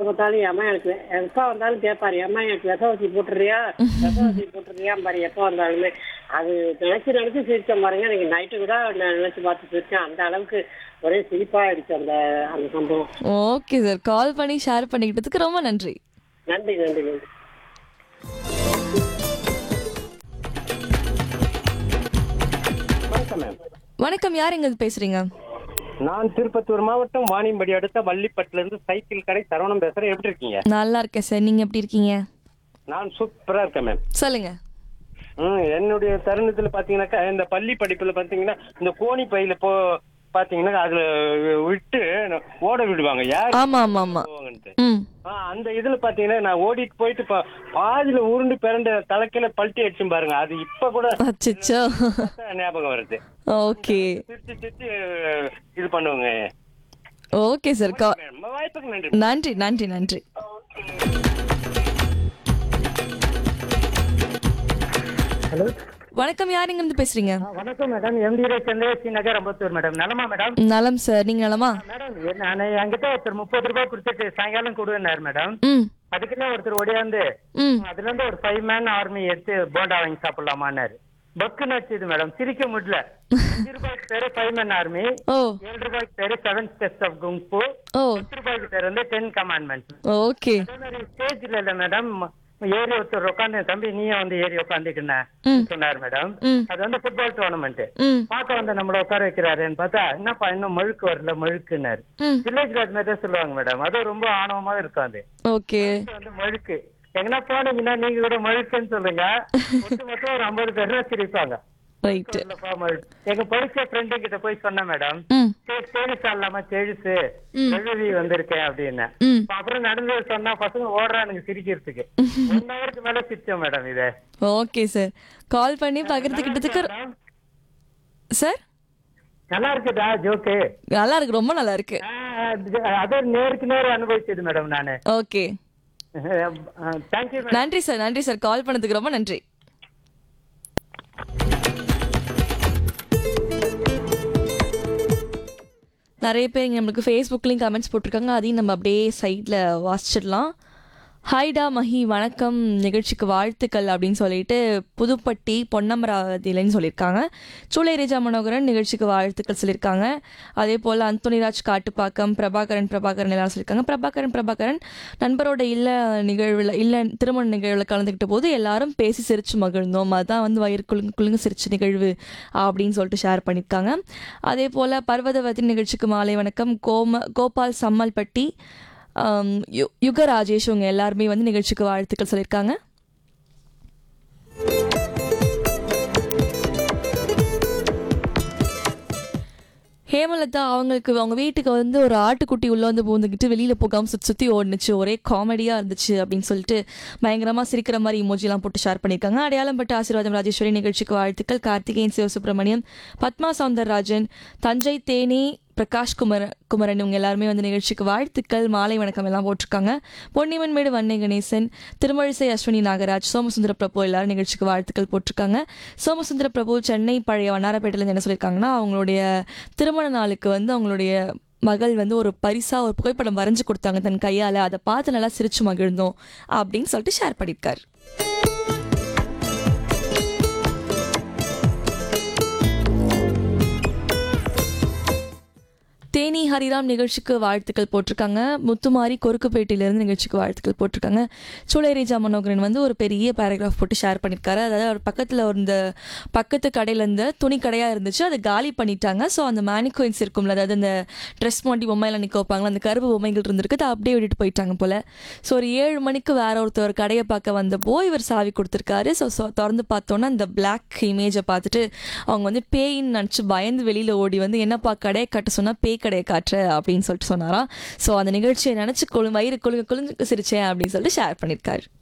பார்த்தாலும் ஏமா எனக்கு எப்போ வந்தாலும் கேட்பாரு ஏமா எனக்கு விசவசி போட்டுறியா விசவசி போட்டுறியா பாரு எப்போ வந்தாலுமே அது நினைச்சு நினைச்சு சிரிச்சேன் பாருங்க எனக்கு நைட்டு கூட நான் நினைச்சு பார்த்து சிரிச்சேன் அந்த அளவுக்கு ஒரே சிரிப்பா ஆயிடுச்சு அந்த அந்த சம்பவம் ஓகே சார் கால் பண்ணி ஷேர் பண்ணிக்கிட்டதுக்கு ரொம்ப நன்றி நன்றி நன்றி நன்றி வணக்கம் மேம் வணக்கம் யார் எங்க இருந்து பேசுறீங்க நான் திருப்பத்தூர் மாவட்டம் வாணியம்படி அடுத்த வள்ளிப்பட்டுல இருந்து சைக்கிள் கடை சரவணம் பேசுறேன் எப்படி இருக்கீங்க நல்லா இருக்கேன் சார் நீங்க எப்படி இருக்கீங்க நான் சூப்பரா இருக்கேன் மேம் சொல்லுங்க ம், என்னுடைய தருணத்துல பாத்தீங்கன்னாக்கா இந்த பள்ளி படிப்புல பாத்தீங்கன்னா இந்த கோணி பையில போ பாத்தீங்கன்னா அதுல விட்டு ஓட விடுவாங்க யார் ஆமா ஆமா ஆமா போவாங்கன்ட்டு ம் ஆ, அந்த இதுல பாத்தீங்கன்னா நான் ஓடிட்டு போயிட்டு பா- பாதியில உருண்டு பிறண்ட தலைக்கையில பல்ட்டி அடிச்சும் பாருங்க அது இப்ப கூட அச்சச்சோ ஞாபகம் வருது ஓகே சிரிச்சு சிரிச்சு இது பண்ணுவாங்க ஓகே சார் கா வாய்ப்புக்கு நன்றி நன்றி நன்றி நன்றி ஹலோ வணக்கம் யார் எங்க இருந்து பேசுறீங்க வணக்கம் மேடம் எம்டி சந்திரசி நகர் அம்பத்தூர் மேடம் நலமா மேடம் நலம் சார் நீங்க நலமா மேடம் நான் என்கிட்ட ஒருத்தர் முப்பது ரூபாய் கொடுத்துட்டு சாயங்காலம் கொடுன்னாரு மேடம் ம் அதுக்குள்ள ஒருத்தர் ஓடியாந்து ம் அதுல இருந்து ஒரு ஃபைவ் மேன் ஆர்மி எடுத்து போண்டா வாங்கி சாப்பிடலாமான்னாரு பக்கு நச்சுது மேடம் சிரிக்க முடியல அஞ்சு ரூபாய்க்கு பேரு ஃபைவ் மேன் ஆர்மி ஓ ஏழு ரூபாய்க்கு பேரு செவன் ஸ்டெப்ஸ் ஆஃப் குங்ஃபு ஓ பத்து ரூபாய்க்கு பேர் வந்து டென் கமாண்ட்மெண்ட்ஸ் ஓகே அதே மாதிரி ஸ்டேஜ்ல இல்ல மேடம் ஏறி ஒருத்தர் உட்காந்து தம்பி நீயே வந்து ஏறி உட்காந்துக்கின ம். சொன்னார் மேடம் ம் அது வந்து ஃபுட்பால் டோர்னமெண்ட் ம் பார்க்க வந்து நம்மள உட்கார வைக்கிறாருன்னு பார்த்தா என்னப்பா இன்னும் மழுக்கு வரல மழுக்குன்னாரு ம் வில்லேஜ் அது மாதிரி தான் சொல்லுவாங்க மேடம் அது ரொம்ப ஆணவமா இருக்கும் அது ஓகே இது வந்து மழுக்கு எங்கன்னா போனீங்கன்னா நீங்க கூட மழுக்குன்னு சொல்லுங்க ஒட்டு மொத்தம் ஒரு ஐம்பது பேர் தான் சிரிப்பாங்க ரைட் இல்லப்பா மழுக்கு எங்க படிச்ச ஃப்ரெண்டு கிட்ட போய் சொன்னேன் மேடம் ம் தேனிஸ் ஆடலாமா செழுசு ம். எழுதி வந்திருக்கேன் அப்படின்னு ம் அப்ப அப்புறம் நடந்து சொன்னா பசங்க ஓடுறானுங்க சிரிக்கிறதுக்கு ஒன் ஹவருக்கு மேல சிரிச்சோம் மேடம் இது ஓகே சார் கால் பண்ணி பகிர்ந்துக்கிட்டதுக்கு சார் நல்லா இருக்குதா ஜோக்கு நல்லா இருக்கு ரொம்ப நல்லா இருக்கு அது நேருக்கு நேர் அனுபவிச்சது மேடம் நானு ஓகே தேங்க்யூ மேடம் நன்றி சார் நன்றி சார் கால் பண்ணதுக்கு ரொம்ப நன்றி நிறைய பேர் இங்கே நம்மளுக்கு ஃபேஸ்புக்லேயும் கமெண்ட்ஸ் போட்டிருக்காங்க அதையும் நம்ம அப்படியே சைடில் வாசிச்சிடலாம் ஹாய்டா மஹி வணக்கம் நிகழ்ச்சிக்கு வாழ்த்துக்கள் அப்படின்னு சொல்லிட்டு புதுப்பட்டி பொன்னமராவதியிலன்னு சொல்லியிருக்காங்க சூளை ரேஜா மனோகரன் நிகழ்ச்சிக்கு வாழ்த்துக்கள் சொல்லியிருக்காங்க அதே போல் அந்தோனிராஜ் காட்டுப்பாக்கம் பிரபாகரன் பிரபாகரன் எல்லாரும் சொல்லியிருக்காங்க பிரபாகரன் பிரபாகரன் நண்பரோட இல்ல நிகழ்வில் இல்ல திருமண நிகழ்வில் கலந்துக்கிட்ட போது எல்லாரும் பேசி சிரிச்சு மகிழ்ந்தோம் அதான் வந்து வயிறு குலுங்கு குலுங்கு சிரிச்ச நிகழ்வு அப்படின்னு சொல்லிட்டு ஷேர் பண்ணியிருக்காங்க அதே போல் பர்வதவதி நிகழ்ச்சிக்கு மாலை வணக்கம் கோம கோபால் சம்மல்பட்டி ஆம், யு- யுக ராஜேஷ் இவங்க எல்லாருமே வந்து நிகழ்ச்சிக்கு வாழ்த்துக்கள் சொல்லியிருக்காங்க ஹேமலதா அவங்களுக்கு அவங்க வீட்டுக்கு வந்து ஒரு ஆட்டுக்குட்டி உள்ள வந்து பூந்துக்கிட்டு வெளியில போகாம சுற்றி சுற்றி ஓடுனுச்சு ஒரே காமெடியா இருந்துச்சு அப்படின்னு சொல்லிட்டு பயங்கரமா சிரிக்கிற மாதிரி இமோஜிலாம் போட்டு ஷேர் பண்ணியிருக்காங்க அடையாளம் பட்டு ஆசீர்வாதம் ராஜேஸ்வரி நிகழ்ச்சிக்கு வாழ்த்துக்கள் கார்த்திகேயன் சிவசுப்ரமணியம் பத்மா சவுந்தரராஜன் தஞ்சை தேனி பிரகாஷ் குமர குமரன் இவங்க எல்லாருமே வந்து நிகழ்ச்சிக்கு வாழ்த்துக்கள் மாலை வணக்கம் எல்லாம் போட்டிருக்காங்க பொன்னிமன் மேடு வன்னை கணேசன் திருமழிசை அஸ்வினி நாகராஜ் சோமசுந்தர பிரபு எல்லாரும் நிகழ்ச்சிக்கு வாழ்த்துக்கள் போட்டிருக்காங்க சோமசுந்தர பிரபு சென்னை பழைய வண்ணாரப்பேட்டையிலேருந்து என்ன சொல்லியிருக்காங்கன்னா அவங்களுடைய திருமண நாளுக்கு வந்து அவங்களுடைய மகள் வந்து ஒரு பரிசா ஒரு புகைப்படம் வரைஞ்சு கொடுத்தாங்க தன் கையால அதை பார்த்து நல்லா சிரிச்சு மகிழ்ந்தோம் அப்படின்னு சொல்லிட்டு ஷேர் பண்ணியிருக்காரு தேனி ஹரிராம் நிகழ்ச்சிக்கு வாழ்த்துக்கள் போட்டிருக்காங்க முத்துமாரி கொருக்குப்பேட்டையிலேருந்து நிகழ்ச்சிக்கு வாழ்த்துக்கள் போட்டிருக்காங்க சூளைரேஜா மனோகரன் வந்து ஒரு பெரிய பேராகிராஃப் போட்டு ஷேர் பண்ணியிருக்காரு அதாவது அவர் பக்கத்தில் இந்த பக்கத்து கடையில் இருந்த துணி கடையாக இருந்துச்சு அதை காலி பண்ணிட்டாங்க ஸோ அந்த மேனிகோயின்ஸ் இருக்கும்ல அதாவது அந்த ட்ரெஸ் மாட்டி பொம்மையில நிற்க வைப்பாங்களா அந்த கருப்பு பொம்மைகள் இருந்திருக்கு அதை அப்படியே விட்டுட்டு போயிட்டாங்க போல் ஸோ ஒரு ஏழு மணிக்கு வேற ஒருத்தர் கடையை பார்க்க வந்தப்போ இவர் சாவி கொடுத்துருக்காரு ஸோ திறந்து பார்த்தோன்னா அந்த பிளாக் இமேஜை பார்த்துட்டு அவங்க வந்து பேயின்னு நினச்சி பயந்து வெளியில் ஓடி வந்து என்னப்பா கடையை கட்ட சொன்னால் பேய் கடையை காட்டுற அப்படின்னு சொல்லிட்டு சொன்னாராம் ஸோ அந்த நிகழ்ச்சியை நினச்சி கொழு வயிறு கொழுங்க கொழுங்கு சிரிச்சேன் அப்படின்னு சொல்லிட்டு ஷேர் பண்ணியிருக்காரு